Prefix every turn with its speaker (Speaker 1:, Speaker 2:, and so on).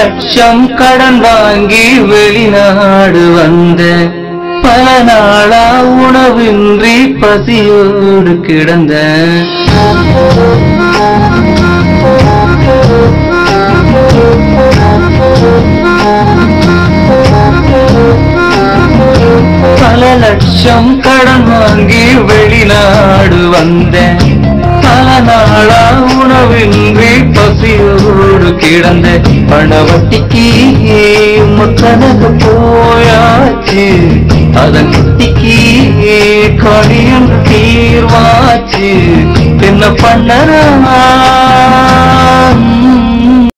Speaker 1: லட்சம் கடன் வாங்கி வெளிநாடு வந்த பல நாளா உணவின்றி பசியோடு கிடந்த பல லட்சம் கடன் வாங்கி வெளிநாடு வந்தேன் பல நாளா உணவின்றி பசியோடு கிடந்த பணவட்டிக்கு மக்களுக்கு போயாச்சு அதன் குட்டிக்கு கடியும் தீர்வாச்சு என்ன பண்ணலாம்